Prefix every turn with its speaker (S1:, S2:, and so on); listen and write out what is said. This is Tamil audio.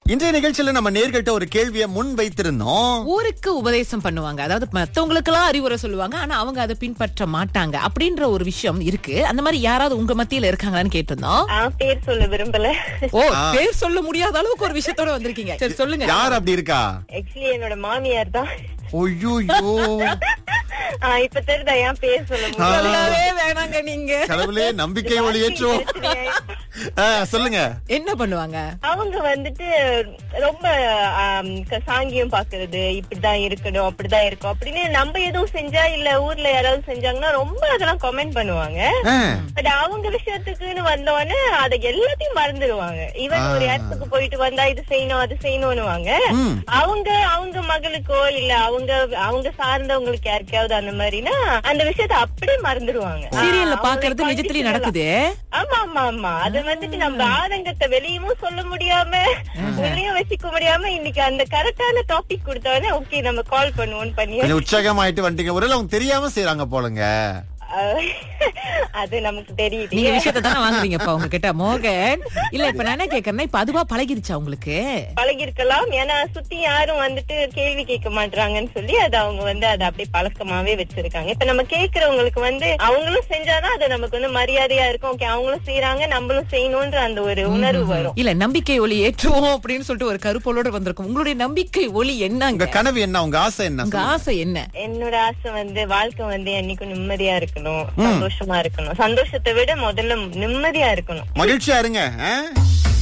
S1: இன்றைய நிகழ்ச்சியில நம்ம நேர்கிட்ட ஒரு கேள்வியை முன் வைத்திருந்தோம்
S2: ஊருக்கு உபதேசம் பண்ணுவாங்க அதாவது மத்தவங்களுக்கு எல்லாம் அறிவுரை சொல்லுவாங்க ஆனா அவங்க அதை பின்பற்ற மாட்டாங்க அப்படின்ற ஒரு விஷயம் இருக்கு அந்த மாதிரி யாராவது உங்க மத்தியில இருக்காங்களான்னு கேட்டிருந்தோம்
S3: ஆ, பேர் சொல்ல விரும்பல
S2: ஓ பேர் சொல்ல முடியாத அளவுக்கு ஒரு விஷயத்தோட வந்திருக்கீங்க சரி சொல்லுங்க
S1: யார் அப்படி இருக்கா
S3: ஆக்சுவலி என்னோட மாமியார் தான்
S1: ஐயோ
S3: ஆ, இப்ப தெரியுதா ஏன் பேர் சொல்ல முடியல
S2: சொல்லவே வேணாங்க நீங்க
S1: கடவுளே நம்பிக்கை ஒளியேற்றும் ஆ, சொல்லுங்க
S2: என்ன பண்ணுவாங்க
S3: அவங்க வந்துட்டு ரொம்ப ஆம், க- சாங்கியம் பாக்குறது இப்படிதான் இருக்கணும் அப்படிதான் இருக்கும் அப்படின்னு நம்ம எதுவும் செஞ்சா இல்ல ஊர்ல யாராவது செஞ்சாங்கன்னா ரொம்ப அதெல்லாம் கமெண்ட் பண்ணுவாங்க
S1: ஆ,
S3: பட் அவங்க விஷயத்துக்குன்னு வந்தோடனே அதை எல்லாத்தையும் மறந்துடுவாங்க ஈவன் ஒரு இடத்துக்கு போயிட்டு வந்தா இது செய்யணும் அது செய்யணும்னுவாங்க
S1: ம்.
S3: அவங்க அவங்க மகளுக்கோ இல்ல அவங்க அவங்க சார்ந்தவங்களுக்கு யாருக்காவது அந்த மாதிரினா அந்த விஷயத்த அப்படியே மறந்துடுவாங்க
S2: சீரியல்ல
S3: ஆ,
S2: பாக்குறது
S3: அவங்களை
S2: நிஜத்திலயும்
S3: condition
S2: நடக்குது
S3: ஆமா ஆமா ஆமா அது வந்துட்டு நம்ம ஆதங்கத்தை வெளியவும் சொல்ல முடியாம உள்ளயும் வச்சுக்க முடியாம இன்னைக்கு அந்த கரெக்டான டாபிக் கொடுத்தோடனே ஓகே நம்ம கால் பண்ணுவோம் பண்ணி
S1: கொஞ்சம் உற்சாகமாயிட்டு வந்துட்டீங்க ஒருவேளை அவங்க தெரியாம செய்யறாங்க போலங்க
S3: அஹ், அது நமக்கு
S2: நீங்க
S3: தெரியுது
S2: விஷயத்த தானே வாங்குறீங்கப்பா உங்ககிட்ட மோகன் இல்ல இப்ப நான் என்ன கேக்குறேன்னா இப்ப அதுவா பழகிருச்சா உங்களுக்கு
S3: பழகி இருக்கலாம் ஏன்னா சுத்தி யாரும் வந்துட்டு கேள்வி கேட்க மாட்டாங்கன்னு சொல்லி அது அவங்க வந்து அதை அப்படியே பழக்கமாவே வச்சிருக்காங்க இப்ப நம்ம கேக்குறவங்களுக்கு வந்து அவங்களும் செஞ்சாதான் அது நமக்கு வந்து மரியாதையா இருக்கும் ஓகே அவங்களும் செய்யறாங்க நம்மளும் செய்யணும்ன்ற அந்த ஒரு உணர்வு வரும்
S2: இல்ல நம்பிக்கை ஒளி ஏற்றுவோம் அப்படின்னு சொல்லிட்டு ஒரு கருப்பொருளோட வந்திருக்கும் உங்களுடைய நம்பிக்கை ஒளி
S1: உங்க
S2: என்னங்க
S1: கனவு என்ன உங்க ஆசை என்ன
S2: உங்க ஆசை என்ன
S3: என்னோட ஆசை வந்து வாழ்க்கை வந்து என்னைக்கும் நிம்மதியா இருக்கணும் சந்தோஷமா இருக்கணும் சந்தோஷத்தை விட முதல்ல நிம்மதியா இருக்கணும்
S1: மகிழ்ச்சியா இருங்க ஆ?